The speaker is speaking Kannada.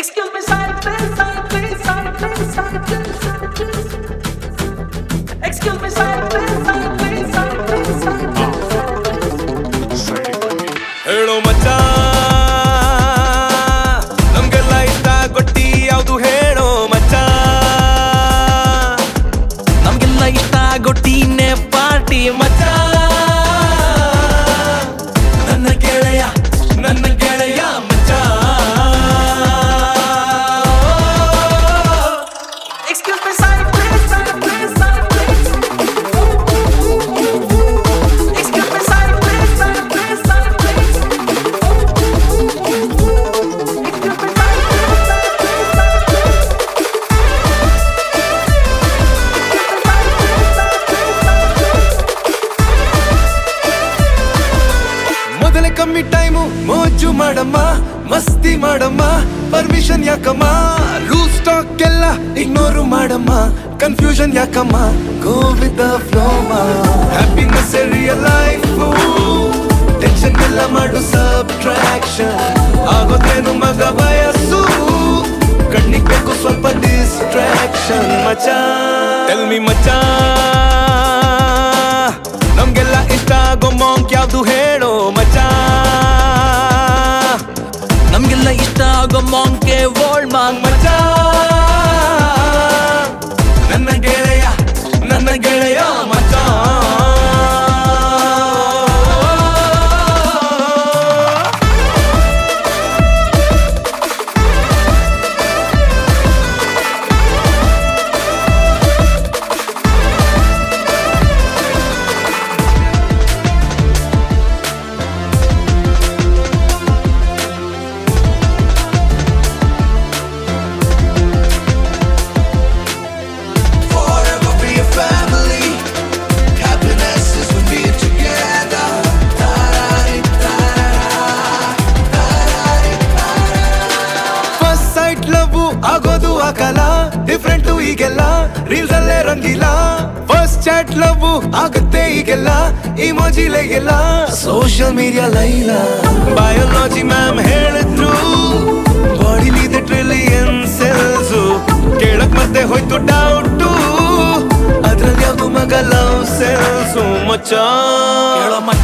Excuse me, side please, side please, side please, side please, side please. Excuse me, side please, side please, side please, side please. ಹೇಳೋ ಮಚ್ಚ ನಮ್ಗೆಲ್ಲ ಇಷ್ಟ ಗೊಟ್ಟಿ ಯಾವ್ದು ಹೇಳೋ ಮಚ್ಚ ನಮ್ಗೆಲ್ಲ ಇಷ್ಟ ಗೊಟ್ಟಿನೇ ಪಾರ್ಟಿ ಮಚ್ಚ ನನ್ನ ಗೆಳೆಯ ನನ್ನ ಗೆಳೆಯ ಮಚ್ಚ Excuse me, side please, side please, side please. Excuse me, side please, side please, side please. Excuse me, side please, side please, side please. ಮೊದಲೇ ಕಮ್ಮಿ ಟೈಮು ಮೋಜು ಮಾಡಮ್ಮ ಮಸ್ತಿ ಮಾಡಮ್ಮ ಪರ್ಮಿಷನ್ ಯಾಕಮ್ಮ ಲೂಸ್ ಸ್ಟಾಕ್ ಎಲ್ಲ ಇಗ್ನೋರು ಮಾಡಮ್ಮ ಕನ್ಫ್ಯೂಷನ್ ಯಾಕಮ್ಮ go with the flow happiness real life tension ಎಲ್ಲ ಮಾಡು ಸಬ್ಟ್ರಾಕ್ಷನ್ ಆಗೋದೇನು ಮಗ ವಯಸ್ಸು ಕಣ್ಣಿಗೆ ಬೇಕು ಸ್ವಲ್ಪ ಡಿಸ್ಟ್ರಾಕ್ಷನ್ ಮಚ ಟೆಲ್ ಮಿ ಮಚ ನಮ್ಗೆಲ್ಲ ಇಷ್ಟ ಆಗೋ ಮಾಂಕ್ ಯಾವ್ದು ಹೇಳೋ ಮಚ ನಮ್ಗೆಲ್ಲ ಇಷ್ಟ ಆಗೋ ಮಾಂಕೆ ವರ್ಲ್ಡ್ ಮಾಂಕ್ ಮಚ ನನ್ನ ಗೆಳೆಯ ನನ್ನ ಗೆಳೆಯ ಮಚ Forever be a family. Happiness is when we're together. First sight love ಆಗೋದು ಆಗಲ್ಲ ಡಿಫ್ರೆಂಟ್ ಈಗೆಲ್ಲ ರೀಲ್ಸ್ ಅಲ್ಲೇ ರಂಗಿಲ್ಲ ಫಸ್ಟ್ ಚಾಟ್ ಲವ್ ಆಗುತ್ತೆ ಈಗೆಲ್ಲ ಇಮೋಜಿಲೆ ಎಲ್ಲ ಸೋಷಿಯಲ್ ಮೀಡಿಯಾ ಲೈಲ ಬಯೋಲಾಜಿ ಮ್ಯಾಮ್ ಹೇಳಿದ್ರು ಬಾಡಿಲಿದೆ ಟ್ರಿಲಿಯನ್ ಸೆಲ್ಸ್ ಕೇಳಕ್ ಮತ್ತೆ ಹೋಯ್ತು ಡೌಟು ಅದ್ರಲ್ಲಿ ಯಾವ್ದು ಮಗ ಲವ್ ಸೆಲ್ಸು ಮಚ್ಚ ಹೇಳೋ ಮಚ್ಚ